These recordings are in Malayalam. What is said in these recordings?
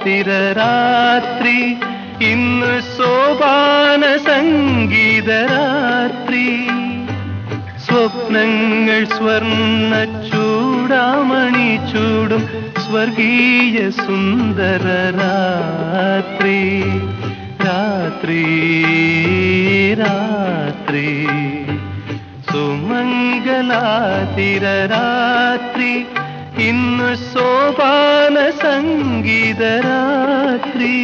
രാത്രി ഇന്ന് സോപാന സംഗീതരാത്രി സ്വപ്നങ്ങൾ സ്വർണ്ണ ചൂടാമണി ചൂടും സ്വർഗീയ സുന്ദര രാത്രി രാത്രി രാത്രി സുമംഗലാതിര രാത്രി ഇന്ന് സോപാന സംഗീത രാത്രി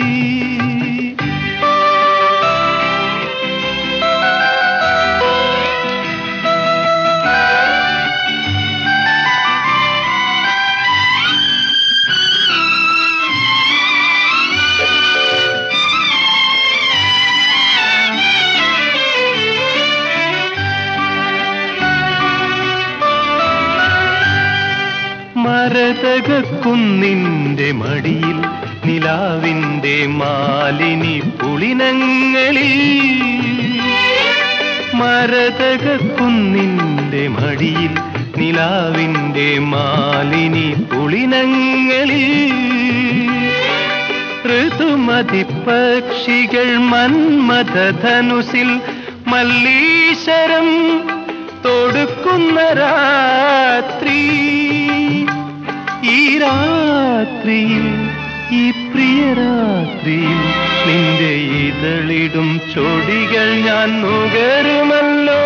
മരതകുന്നിന്റെ മടിയിൽ നിലാവിന്റെ മാലിനി പുളിനങ്ങളിൽ മരതകുന്നിന്റെ മടിയിൽ നിലാവിന്റെ മാലിനി പുളിനങ്ങളിൽ ഋതുമതി പക്ഷികൾ മന്മഥനുസിൽ മല്ലീശ്വരം തൊടുക്കുന്ന രാത്രി ഈ രാത്രിയിൽ ഈ പ്രിയ രാത്രിയിൽ നിന്റെ ഇതളിടും ചൊടികൾ ഞാൻ നുകരുമല്ലോ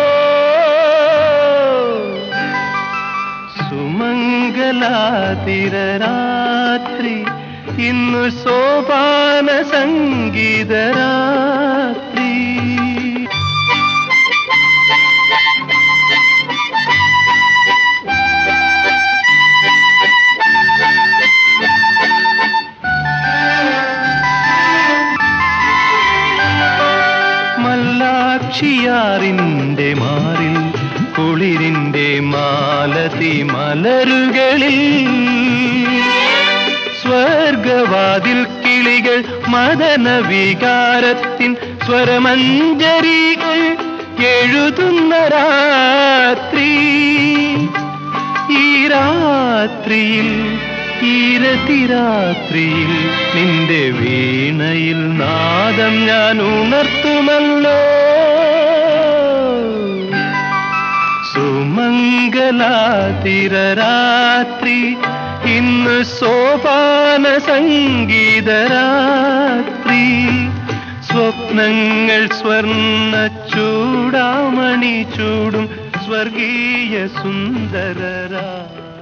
സുമംഗലാതിര രാത്രി ഇന്നു സോപാന സംഗീത രാത്രി മല്ലാക്ഷിയാറിന്റെ മാറിൽ കുളിരിന്റെ മാലതി മലരുകളിൽ സ്വർഗവാതിൽ കിളികൾ മദന വികാരത്തിൻ സ്വരമഞ്ജരികൾ എഴുതുന്ന രാത്രി ഈ രാത്രിയിൽ ഈരതിരാത്രിയിൽ നിന്റെ വീണയിൽ നാദം ഞാൻ ഉണർത്തുമല്ലോ സുമംഗലാതിര രാത്രി ഇന്ന് സോപാന സംഗീത രാത്രി സ്വപ്നങ്ങൾ സ്വർണ്ണ ചൂടാമണി ചൂടും സ്വർഗീയ സുന്ദര രാത്രി